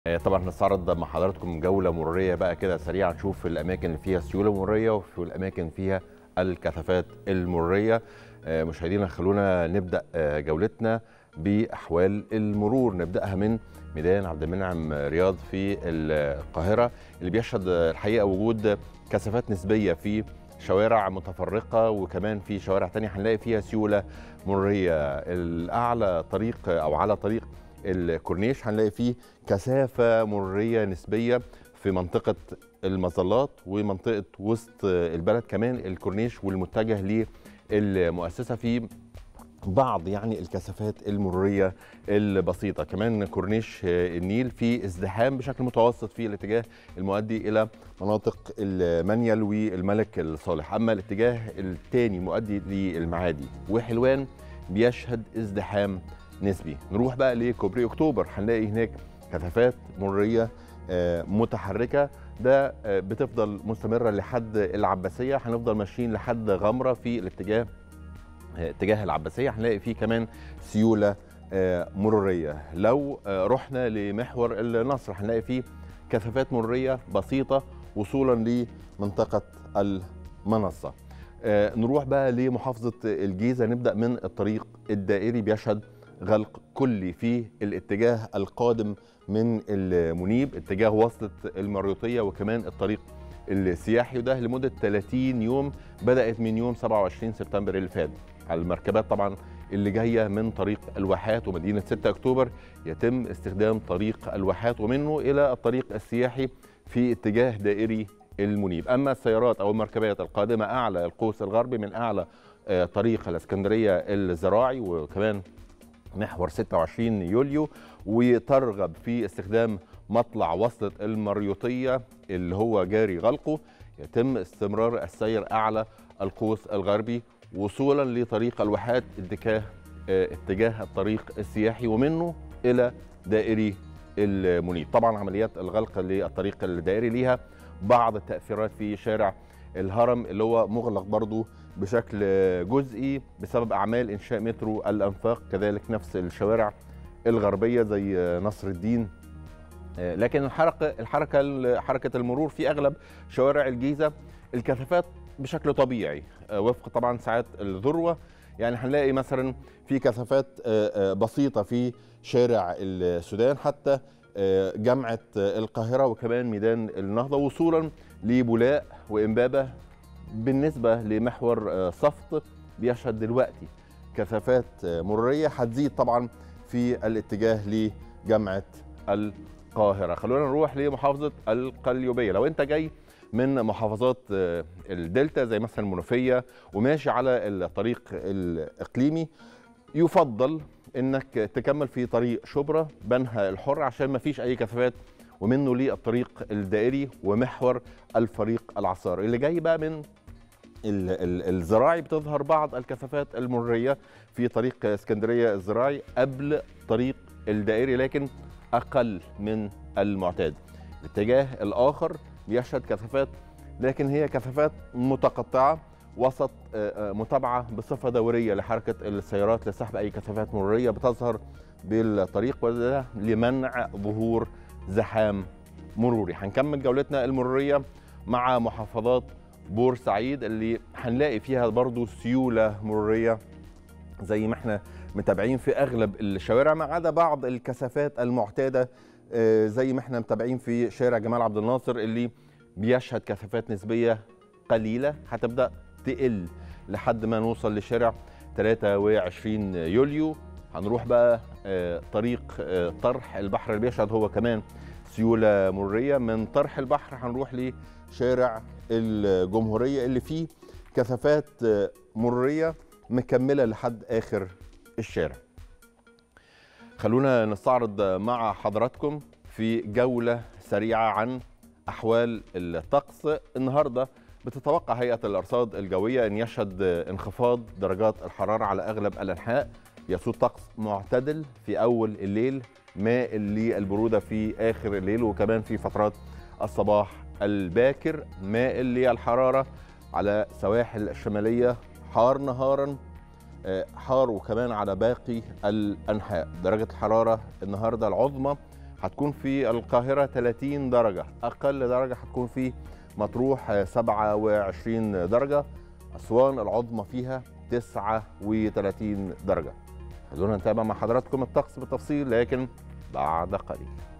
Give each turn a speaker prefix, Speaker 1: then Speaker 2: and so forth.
Speaker 1: آه، طبعا هنستعرض مع حضراتكم جوله مروريه بقى كده سريعه نشوف الاماكن اللي فيها سيوله مروريه وفي الاماكن فيها الكثافات المروريه آه، مشاهدينا خلونا نبدا آه، جولتنا باحوال المرور نبداها من ميدان عبد المنعم رياض في القاهره اللي بيشهد آه، الحقيقه وجود كثافات نسبيه في شوارع متفرقه وكمان في شوارع تانية هنلاقي فيها سيوله مروريه الاعلى طريق او على طريق الكورنيش هنلاقي فيه كثافه مروريه نسبيه في منطقه المظلات ومنطقه وسط البلد كمان الكورنيش والمتجه للمؤسسه في بعض يعني الكثافات المروريه البسيطه كمان كورنيش النيل في ازدحام بشكل متوسط في الاتجاه المؤدي الى مناطق المنيل والملك الصالح اما الاتجاه الثاني المؤدي للمعادي وحلوان بيشهد ازدحام نسبي نروح بقى لكوبري اكتوبر هنلاقي هناك كثافات مروريه آه، متحركه ده آه، بتفضل مستمره لحد العباسيه هنفضل ماشيين لحد غمره في الاتجاه آه، اتجاه العباسيه هنلاقي فيه كمان سيوله آه، مروريه لو آه، رحنا لمحور النصر هنلاقي فيه كثافات مروريه بسيطه وصولا لمنطقه المنصه آه، نروح بقى لمحافظه الجيزه نبدا من الطريق الدائري بيشهد غلق كلي في الاتجاه القادم من المنيب اتجاه وصلة المريوطية وكمان الطريق السياحي وده لمدة 30 يوم بدأت من يوم 27 سبتمبر اللي فات على المركبات طبعا اللي جاية من طريق الواحات ومدينة 6 أكتوبر يتم استخدام طريق الواحات ومنه إلى الطريق السياحي في اتجاه دائري المنيب أما السيارات أو المركبات القادمة أعلى القوس الغربي من أعلى آه، طريق الإسكندرية الزراعي وكمان محور 26 يوليو وترغب في استخدام مطلع وصلة المريوطية اللي هو جاري غلقه يتم استمرار السير أعلى القوس الغربي وصولا لطريق الواحات اتجاه آه، اتجاه الطريق السياحي ومنه إلى دائري المنيب طبعا عمليات الغلق للطريق الدائري ليها بعض التأثيرات في شارع الهرم اللي هو مغلق برضو بشكل جزئي بسبب اعمال انشاء مترو الانفاق كذلك نفس الشوارع الغربيه زي نصر الدين آه، لكن الحركه الحركه حركه المرور في اغلب شوارع الجيزه الكثافات بشكل طبيعي آه، وفق طبعا ساعات الذروه يعني هنلاقي مثلا في كثافات آه، آه، بسيطه في شارع السودان حتى آه، جامعه آه، القاهره وكمان ميدان النهضه وصولا لبولاق وامبابه بالنسبه لمحور آه، صفت بيشهد دلوقتي كثافات آه، مروريه هتزيد طبعا في الاتجاه لجامعه القاهره خلونا نروح لمحافظه القليوبيه لو انت جاي من محافظات آه، الدلتا زي مثلا المنوفيه وماشي على الطريق الاقليمي يفضل انك تكمل في طريق شبرا بنها الحر عشان ما فيش اي كثافات ومنه للطريق الدائري ومحور الفريق العصار اللي جاي بقى من ال- ال- الزراعي بتظهر بعض الكثافات المروريه في طريق اسكندريه الزراعي قبل طريق الدائري لكن اقل من المعتاد الاتجاه الاخر بيشهد كثافات لكن هي كثافات متقطعه وسط آه، آه، متابعه بصفه دوريه لحركه السيارات لسحب اي كثافات مروريه بتظهر بالطريق وده لمنع ظهور زحام مروري هنكمل جولتنا المروريه مع محافظات بورسعيد اللي هنلاقي فيها برضو سيوله مروريه زي ما احنا متابعين في اغلب الشوارع ما عدا بعض الكثافات المعتاده آه، زي ما احنا متابعين في شارع جمال عبد الناصر اللي بيشهد كثافات نسبيه قليله هتبدا تقل لحد ما نوصل لشارع 23 يوليو هنروح بقى آه، طريق آه، طرح البحر اللي بيشهد هو كمان سيوله مروريه من طرح البحر هنروح لشارع الجمهوريه اللي فيه كثافات آه، مروريه مكمله لحد اخر الشارع. خلونا نستعرض مع حضراتكم في جوله سريعه عن احوال الطقس النهارده بتتوقع هيئه الارصاد الجويه ان يشهد انخفاض درجات الحراره على اغلب الانحاء يسود طقس معتدل في اول الليل مائل للبروده في اخر الليل وكمان في فترات الصباح الباكر مائل للحراره على سواحل الشماليه حار نهارا آه، حار وكمان على باقي الانحاء درجه الحراره النهارده العظمى هتكون في القاهرة 30 درجة أقل درجة هتكون في مطروح 27 درجة أسوان العظمى فيها 39 درجة خلونا نتابع مع حضراتكم الطقس بالتفصيل لكن بعد قليل